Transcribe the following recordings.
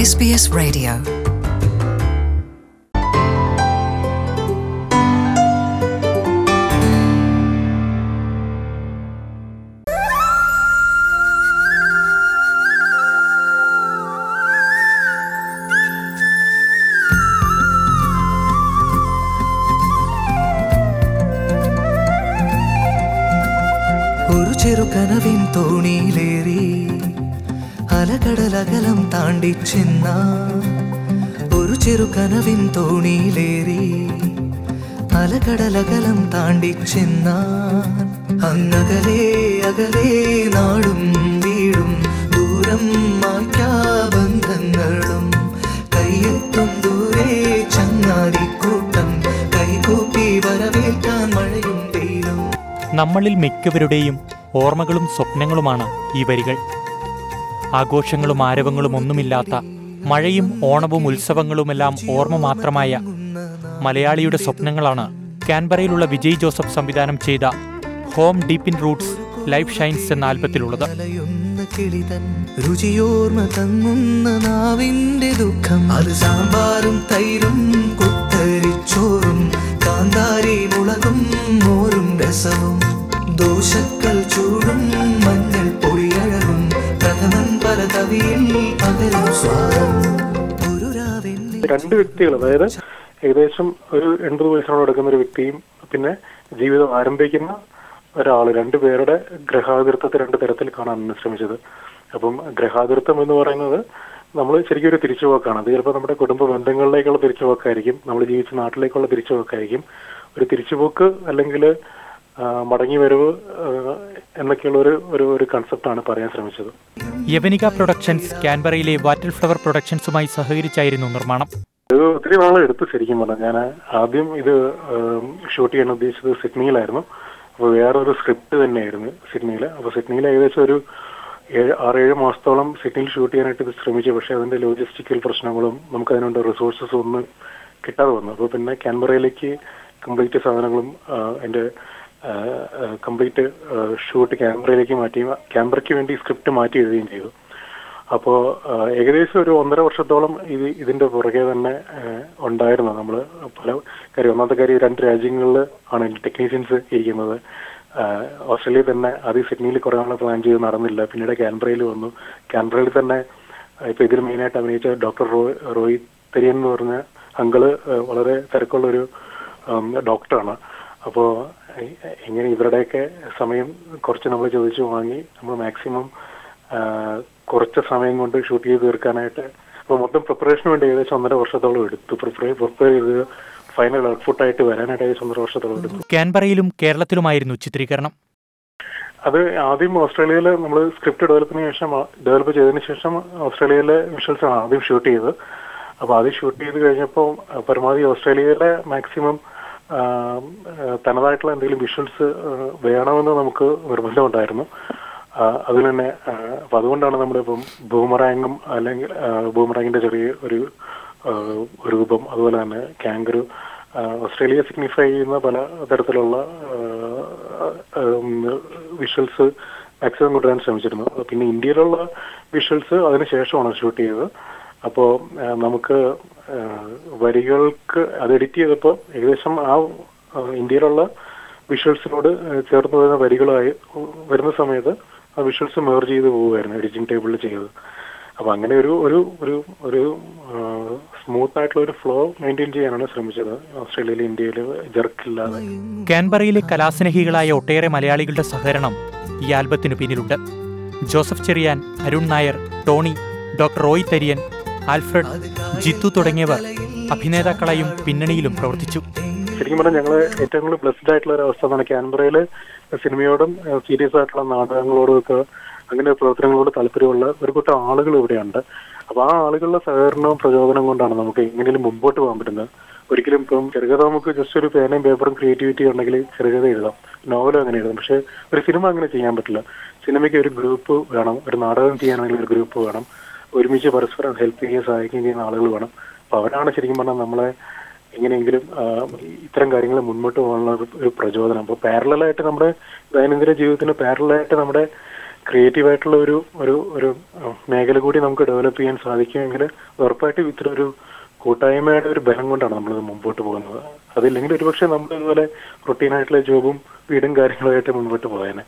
SBS Radio. ഒരു ചെറുകനവിൻ തോണിയിലേറി അലകടലകലം താണ്ടി ചെന്ന ഒരു ചെറുകനവിൻ തോണിയിലേറി അലകടലകലം താണ്ടി ചെന്ന അങ്ങകലേ അകലേ നാടും വീടും ദൂരം മാറ്റാ ബന്ധങ്ങളും കയ്യെത്തും ദൂരെ ചങ്ങാതിക്കൂട്ടം കൈകൂപ്പി വരവേൽക്കാൻ മഴയും വെയിലും നമ്മളിൽ മിക്കവരുടെയും ഓർമ്മകളും സ്വപ്നങ്ങളുമാണ് ഈ വരികൾ ആഘോഷങ്ങളും ആരവങ്ങളും ഒന്നുമില്ലാത്ത മഴയും ഓണവും ഉത്സവങ്ങളുമെല്ലാം ഓർമ്മ മാത്രമായ മലയാളിയുടെ സ്വപ്നങ്ങളാണ് കാൻബറയിലുള്ള വിജയ് ജോസഫ് സംവിധാനം ചെയ്ത home deep in roots life shines എന്ന ആൽബത്തിലുള്ളത് കലയുന്ന കിളിതൻ രുചിയോർമ്മ തങ്ങുന്ന നാവിന്റെ ദുഃഖം അത് സാമ്പാറും തൈരും കുത്തരിച്ചോറും കാന്താരി മുളകും മോരും രസവും ദോശക്കൽ ചൂടും മഞ്ഞൾ പൊടിയഴകും പ്രഥമൻ പല തവിയിൽ പകരും സ്വാദം ഒരു രാവെണ്ണി രണ്ട് വ്യക്തികൾ അതായത് ഏകദേശം ഒരു എൺപത് വയസ്സിനോട് എടുക്കുന്ന ഒരു വ്യക്തിയും പിന്നെ ജീവിതം ആരംഭിക്കുന്ന ഒരാൾ രണ്ടുപേരുടെ ഗ്രഹാതിർത്തത്തെ രണ്ട് തരത്തിൽ കാണാനാണ് ശ്രമിച്ചത് അപ്പം ഗ്രഹാതിർത്തം എന്ന് പറയുന്നത് നമ്മൾ ശരിക്കും ഒരു തിരിച്ചുപോക്കാണ് അത് ചിലപ്പോൾ നമ്മുടെ കുടുംബ ബന്ധങ്ങളിലേക്കുള്ള തിരിച്ചുപോക്കായിരിക്കും നമ്മൾ ജീവിച്ച നാട്ടിലേക്കുള്ള തിരിച്ചുപോക്കായിരിക്കും ഒരു തിരിച്ചുപോക്ക് അല്ലെങ്കിൽ മടങ്ങി വരവ് ആ, എന്നൊക്കെയുള്ള ഒരു ഒരു ഒരു കൺസെപ്റ്റാണ് പറയാൻ ശ്രമിച്ചത് യവനിക പ്രൊഡക്ഷൻസ് കാൻബറയിലെ വാറ്റൽ ഫ്ലവർ പ്രൊഡക്ഷൻസുമായി സഹകരിച്ചായിരുന്നു നിർമ്മാണം ഇത് ഒത്തിരി നാളെ എടുത്തു ശരിക്കും പറഞ്ഞാൽ ഞാൻ ആദ്യം ഇത് ഷൂട്ട് ചെയ്യാൻ ഉദ്ദേശിച്ചത് സിഡ്നിയിലായിരുന്നു അപ്പോൾ വേറൊരു സ്ക്രിപ്റ്റ് തന്നെയായിരുന്നു സിഡ്നിയിൽ അപ്പോൾ സിഡ്നിയിൽ ഏകദേശം ഒരു ഏഴ് ആറേഴ് മാസത്തോളം സിഡ്നിയിൽ ഷൂട്ട് ചെയ്യാനായിട്ട് ഇത് ശ്രമിച്ചു പക്ഷേ അതിന്റെ ലോജിസ്റ്റിക്കൽ പ്രശ്നങ്ങളും നമുക്ക് അതിനുള്ള റിസോഴ്സസും ഒന്നും കിട്ടാതെ വന്നു അപ്പോൾ പിന്നെ ക്യാൻബറയിലേക്ക് കംപ്ലീറ്റ് സാധനങ്ങളും ആ, എൻ്റെ കംപ്ലീറ്റ് ഷൂട്ട് ക്യാമറയിലേക്ക് മാറ്റി ക്യാമറയ്ക്ക് വേണ്ടി സ്ക്രിപ്റ്റ് മാറ്റി എഴുതുകയും ചെയ്തു അപ്പോ ആ, ഏകദേശം ഒരു ഒന്നര വർഷത്തോളം ഇത് ഇതിന്റെ പുറകെ തന്നെ ആ, ഉണ്ടായിരുന്നു നമ്മൾ പല കാര്യം ഒന്നാമത്തെ കാര്യം രണ്ട് രാജ്യങ്ങളിൽ ആണ് ടെക്നീഷ്യൻസ് ഇരിക്കുന്നത് ആ, ഓസ്ട്രേലിയയിൽ തന്നെ ആദ്യം സിഡ്നിയിൽ കുറെ നാൾ പ്ലാൻ ചെയ്ത് നടന്നില്ല പിന്നീട് കാൻബ്രയിൽ വന്നു കാൻബ്രയിൽ തന്നെ ആ, ഇപ്പൊ ഇതിൽ മെയിനായിട്ട് അഭിനയിച്ച ഡോക്ടർ റോയ് റോയ് തെരിയൻ എന്ന് പറഞ്ഞ അങ്കിള് ആ, വളരെ തിരക്കുള്ള ഒരു ഉം, ഡോക്ടറാണ് അപ്പോൾ ഇങ്ങനെ ഇവരുടെയൊക്കെ സമയം കുറച്ച് നമ്മൾ ചോദിച്ചു വാങ്ങി നമ്മൾ മാക്സിമം കുറച്ച് സമയം കൊണ്ട് ഷൂട്ട് ചെയ്ത് തീർക്കാനായിട്ട് അപ്പോൾ മൊത്തം പ്രിപ്പറേഷന് വേണ്ടി ഏകദേശം ഒന്നര വർഷത്തോളം എടുത്തു പ്രിപ്പയർ പ്രിപ്പയർ ചെയ്ത് ഫൈനൽ ഔട്ട്പുട്ട് ആയിട്ട് വരാനായിട്ട് ഏകദേശം ഒന്നര വർഷത്തോളം എടുത്തു കാൻബറയിലും കേരളത്തിലുമായിരുന്നു ചിത്രീകരണം അത് ആദ്യം ഓസ്ട്രേലിയയിൽ നമ്മൾ സ്ക്രിപ്റ്റ് ഡെവലപ്പിന് ശേഷം ഡെവലപ്പ് ചെയ്തതിന് ശേഷം ഓസ്ട്രേലിയയിലെ വിഷ്വൽസ് ആണ് ആദ്യം ഷൂട്ട് ചെയ്തത് അപ്പോൾ ആദ്യം ഷൂട്ട് ചെയ്ത് കഴിഞ്ഞപ്പോൾ ആ, പരമാവധി ഓസ്ട്രേലിയയിലെ മാക്സിമം തനതായിട്ടുള്ള എന്തെങ്കിലും വിഷ്വൽസ് വേണമെന്ന് നമുക്ക് നിർബന്ധമുണ്ടായിരുന്നു ആ, അതിൽ തന്നെ ആ, അപ്പൊ അതുകൊണ്ടാണ് നമ്മളിപ്പം ബൂമറാങ്ങും അല്ലെങ്കിൽ ആ, ബൂമറാങ്ങിന്റെ ചെറിയ ഒരു ആ, രൂപം അതുപോലെ തന്നെ കാങ്കരു ഓസ്ട്രേലിയ സിഗ്നിഫൈ ചെയ്യുന്ന പല തരത്തിലുള്ള വിഷ്വൽസ് മാക്സിമം കൊണ്ടുവരാൻ ശ്രമിച്ചിരുന്നു പിന്നെ ഇന്ത്യയിലുള്ള വിഷ്വൽസ് അതിന് ശേഷമാണ് ഷൂട്ട് ചെയ്തത് അപ്പോൾ നമുക്ക് ആ, വരികൾക്ക് അത് എഡിറ്റ് ചെയ്തപ്പോൾ ഏകദേശം ആ ആ, ഇന്ത്യയിലുള്ള വിഷ്വൽസിനോട് ചേർന്ന് വരുന്ന വരികളായി വരുന്ന സമയത്ത് ആ വിഷ്വൽസ് മേർജ് ചെയ്ത് പോവുമായിരുന്നു എഡിറ്റിംഗ് ടേബിളിൽ ചെയ്തത് അപ്പൊ അങ്ങനെ ഒരു ഒരു ഒരു ഒരു സ്മൂത്ത് ആയിട്ടുള്ള ഒരു ഫ്ലോ മെയിൻറ്റെയിൻ ചെയ്യാനാണ് ശ്രമിച്ചത് ഓസ്ട്രേലിയയിൽ ഇന്ത്യയിൽ ജർക്കില്ലാതെ കാൻബറയിലെ കലാസ്നേഹികളായ ഒട്ടേറെ മലയാളികളുടെ സഹകരണം ഈ ആൽബത്തിനു പിന്നിലുണ്ട് ജോസഫ് ചെറിയാൻ അരുൺ നായർ ടോണി ഡോക്ടർ റോയ് തരിയൻ ആൽഫ്രഡ് ജിത്തു തുടങ്ങിയവർ അഭിനേതാക്കളായും പിന്നണിയിലും പ്രവർത്തിച്ചു ശരിക്കും പറഞ്ഞാൽ ഞങ്ങൾ ഏറ്റവും കൂടുതൽ ബ്ലെസ്ഡ് ആയിട്ടുള്ള ഒരു അവസ്ഥ എന്നാണ് ക്യാൻബറയിൽ സിനിമയോടും സീരിയസ് ആയിട്ടുള്ള നാടകങ്ങളോടും ഒക്കെ അങ്ങനെ പ്രവർത്തനങ്ങളോട് താല്പര്യമുള്ള ഒരു കൂട്ടം ആളുകൾ ഇവിടെയുണ്ട് അപ്പൊ ആ ആളുകളുടെ സഹകരണവും പ്രചോദനം കൊണ്ടാണ് നമുക്ക് എങ്ങനെയും മുമ്പോട്ട് പോകാൻ പറ്റുന്നത് ഒരിക്കലും ഇപ്പം ചെറുകഥ നമുക്ക് ജസ്റ്റ് ഒരു പേനയും പേപ്പറും ക്രിയേറ്റിവിറ്റി ഉണ്ടെങ്കിൽ ചെറുകഥ എഴുതാം നോവലും അങ്ങനെ എഴുതാം പക്ഷെ ഒരു സിനിമ അങ്ങനെ ചെയ്യാൻ പറ്റില്ല സിനിമയ്ക്ക് ഒരു ഗ്രൂപ്പ് വേണം ഒരു നാടകം ചെയ്യാനാണെങ്കിൽ ഒരു ഗ്രൂപ്പ് വേണം ഒരുമിച്ച് പരസ്പരം ഹെൽപ്പ് ചെയ്യുകയും സഹായിക്കുകയും ചെയ്യുന്ന ആളുകൾ വേണം അപ്പൊ അവരാണ് ശരിക്കും പറഞ്ഞാൽ നമ്മളെ എങ്ങനെയെങ്കിലും ആ, ഇത്തരം കാര്യങ്ങൾ മുന്നോട്ട് പോകാനുള്ള ഒരു- ഒരു പ്രചോദനം അപ്പോൾ പാരലായിട്ട് നമ്മുടെ ദൈനംദിന ജീവിതത്തിന് പാരലായിട്ട് നമ്മുടെ ക്രിയേറ്റീവ് ആയിട്ടുള്ള ഒരു ഒരു ഒരു അഹ് മേഖല കൂടി നമുക്ക് ഡെവലപ്പ് ചെയ്യാൻ സാധിക്കുമെങ്കിൽ ഉറപ്പായിട്ടും ഇത്ര ഒരു കൂട്ടായ്മയുടെ ഒരു ബലം കൊണ്ടാണ് നമ്മളിത് മുമ്പോട്ട് പോകുന്നത് അതില്ലെങ്കിൽ ഒരുപക്ഷെ നമ്മൾ ഇതുപോലെ റൊട്ടീനായിട്ടുള്ള ജോബും വീടും കാര്യങ്ങളുമായിട്ട് മുമ്പോട്ട് പോയേനെ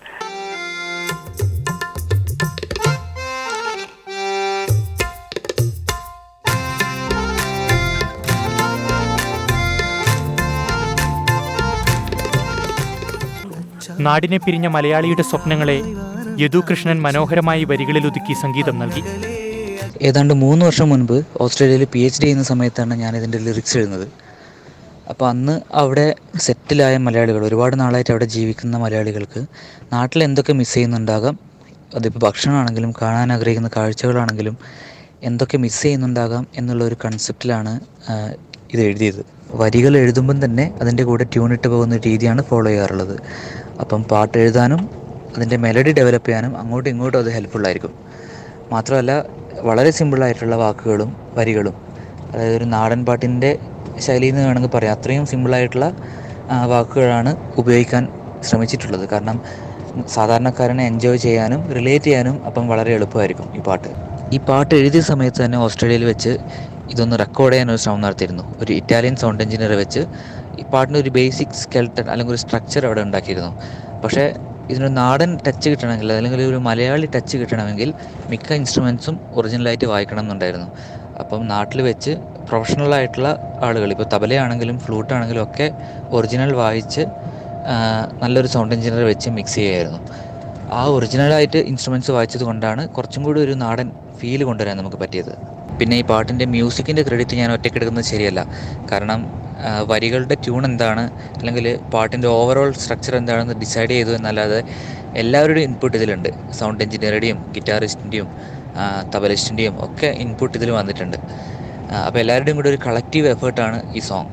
നാടിനെ പിരിഞ്ഞ മലയാളിയുടെ സ്വപ്നങ്ങളെ യദുകൃഷ്ണൻ മനോഹരമായി വരികളിലൊതുക്കി സംഗീതം നൽകി ഏതാണ്ട് മൂന്ന് വർഷം മുൻപ് ഓസ്ട്രേലിയയിൽ പി എച്ച് ഡി ചെയ്യുന്ന സമയത്താണ് ഞാൻ ഇതിൻ്റെ ലിറിക്സ് എഴുതുന്നത് അപ്പോൾ അന്ന് അവിടെ സെറ്റിലായ മലയാളികൾ ഒരുപാട് നാളായിട്ട് അവിടെ ജീവിക്കുന്ന മലയാളികൾക്ക് നാട്ടിൽ എന്തൊക്കെ മിസ് ചെയ്യുന്നുണ്ടാകാം അതിപ്പോൾ ഭക്ഷണമാണെങ്കിലും കാണാൻ ആഗ്രഹിക്കുന്ന കാഴ്ചകളാണെങ്കിലും എന്തൊക്കെ മിസ് ചെയ്യുന്നുണ്ടാകാം എന്നുള്ള ഒരു കൺസെപ്റ്റിലാണ് ഇത് എഴുതിയത് വരികൾ എഴുതുമ്പം തന്നെ അതിൻ്റെ കൂടെ ട്യൂണിട്ട് പോകുന്ന ഒരു രീതിയാണ് ഫോളോ ചെയ്യാറുള്ളത് അപ്പം പാട്ട് എഴുതാനും അതിൻ്റെ മെലഡി ഡെവലപ്പ് ചെയ്യാനും അങ്ങോട്ടും ഇങ്ങോട്ടും അത് ഹെൽപ്ഫുള്ളായിരിക്കും മാത്രമല്ല വളരെ സിമ്പിളായിട്ടുള്ള വാക്കുകളും വരികളും അതായത് ഒരു നാടൻ പാട്ടിൻ്റെ ശൈലിയിൽ നിന്ന് വേണമെങ്കിൽ പറയാം അത്രയും സിമ്പിളായിട്ടുള്ള ആ, വാക്കുകളാണ് ഉപയോഗിക്കാൻ ശ്രമിച്ചിട്ടുള്ളത് കാരണം സാധാരണക്കാരനെ എൻജോയ് ചെയ്യാനും റിലേറ്റ് ചെയ്യാനും അപ്പം വളരെ എളുപ്പമായിരിക്കും ഈ പാട്ട് ഈ പാട്ട് എഴുതിയ സമയത്ത് തന്നെ ഓസ്ട്രേലിയയിൽ വെച്ച് ഇതൊന്ന് റെക്കോർഡ് ചെയ്യാൻ ഒരു ശ്രമം നടത്തിയിരുന്നു ഒരു ഇറ്റാലിയൻ സൗണ്ട് എഞ്ചിനീയറെ വെച്ച് ഈ പാട്ടിന് ഒരു ബേസിക് സ്കെൽട്ടൺ അല്ലെങ്കിൽ ഒരു സ്ട്രക്ചർ അവിടെ ഉണ്ടാക്കിയിരുന്നു പക്ഷേ ഇതിനൊരു നാടൻ ടച്ച് കിട്ടണമെങ്കിൽ അല്ലെങ്കിൽ ഒരു മലയാളി ടച്ച് കിട്ടണമെങ്കിൽ മിക്ക ഇൻസ്ട്രുമെൻസും ഒറിജിനലായിട്ട് വായിക്കണം എന്നുണ്ടായിരുന്നു അപ്പം നാട്ടിൽ വെച്ച് പ്രൊഫഷണൽ ആയിട്ടുള്ള ആളുകൾ ഇപ്പോൾ തബലയാണെങ്കിലും ഫ്ലൂട്ടാണെങ്കിലും ഒക്കെ ഒറിജിനൽ വായിച്ച് ആ, നല്ലൊരു സൗണ്ട് എഞ്ചിനീയർ വെച്ച് മിക്സ് ചെയ്യുമായിരുന്നു ആ ഒറിജിനലായിട്ട് ഇൻസ്ട്രുമെൻറ്റ്സ് വായിച്ചത് കൊണ്ടാണ് കുറച്ചും കൂടി ഒരു നാടൻ ഫീൽ കൊണ്ടുവരാൻ നമുക്ക് പറ്റിയത് പിന്നെ ഈ പാട്ടിൻ്റെ മ്യൂസിക്കിൻ്റെ ക്രെഡിറ്റ് ഞാൻ ഒറ്റയ്ക്കെടുക്കുന്നത് ശരിയല്ല കാരണം ആ, വരികളുടെ ട്യൂൺ എന്താണ് അല്ലെങ്കിൽ പാട്ടിൻ്റെ ഓവറോൾ സ്ട്രക്ചർ എന്താണെന്ന് ഡിസൈഡ് ചെയ്തു എന്നല്ലാതെ എല്ലാവരുടെയും ഇൻപുട്ട് ഇതിലുണ്ട് സൗണ്ട് എഞ്ചിനീയറുടെയും ഗിറ്റാറിസ്റ്റിൻ്റെയും തബലിസ്റ്റിൻ്റെയും ഒക്കെ ഇൻപുട്ട് ഇതിൽ വന്നിട്ടുണ്ട് അപ്പോൾ എല്ലാവരുടെയും കൂടി ഒരു കളക്റ്റീവ് എഫേർട്ടാണ് ഈ സോങ്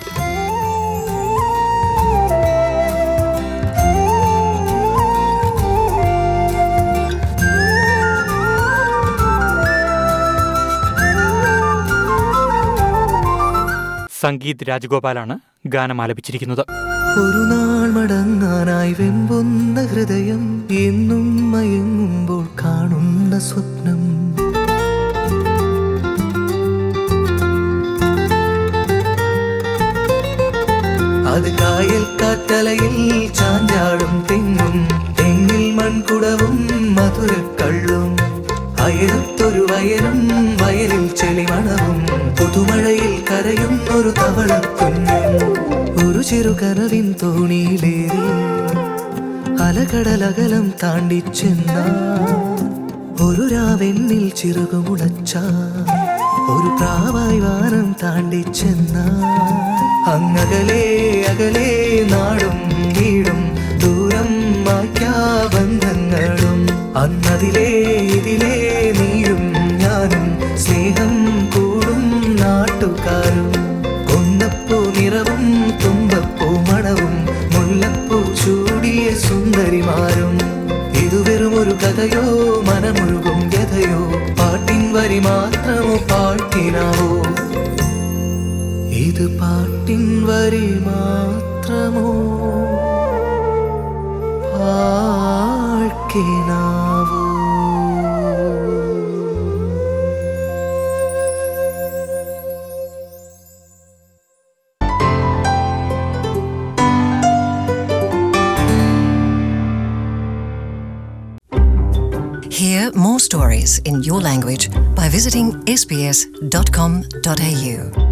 സംഗീത് രാജഗോപാലാണ് ഗാനം ആലപിച്ചിരിക്കുന്നത് ഒരു നാൾ മടങ്ങാനായി വെമ്പുന്ന ഹൃദയം എന്നും മയങ്ങുമ്പോൾ കാണുന്ന സ്വപ്നം അത് കായൽ കാറ്റലയിൽ ചാഞ്ചാടും തെങ്ങും തെങ്ങിൽ മൺകുടവും മധുരക്കള്ളും അയലത്തൊരു വയലും വയലിൽ ചെളിമണവും പുതുമഴയിൽ കരയുന്നൊരു തവളക്കുഞ്ഞും ഒരു ചെറു കനവിൻ തോണിയിലേറി അലകടലകലം താണ്ടി ചെന്ന ഒരു രാവെന്നിൽ ചിറകുമുളച്ച ഒരു പ്രാവായി വാനം താണ്ടി ചെന്ന അങ്ങകലെ അകലെ നാടും വീടും ദൂരം മായ്ക്കാ ബന്ധങ്ങളും അന്നതിലേ ഇതിലേ നീയും ഞാനും സ്നേഹം കൂടും നാട്ടുകാരും കൊന്നപ്പൂ നിറവും തുമ്പപ്പൂ മണവും മുല്ലപ്പൂ ചൂടിയ സുന്ദരിമാരും ഇതു വെറും ഒരു കഥയോ മനമൊഴുകും വ്യഥയോ പാട്ടിൻ വരി മാത്രമോ പാട്ടിനാവോ ഇത് പാട്ടിൻ വരി മാത്രമോ പാഴ്ക്കിനാവോ Hear more stories in your language by visiting sbs.com.au.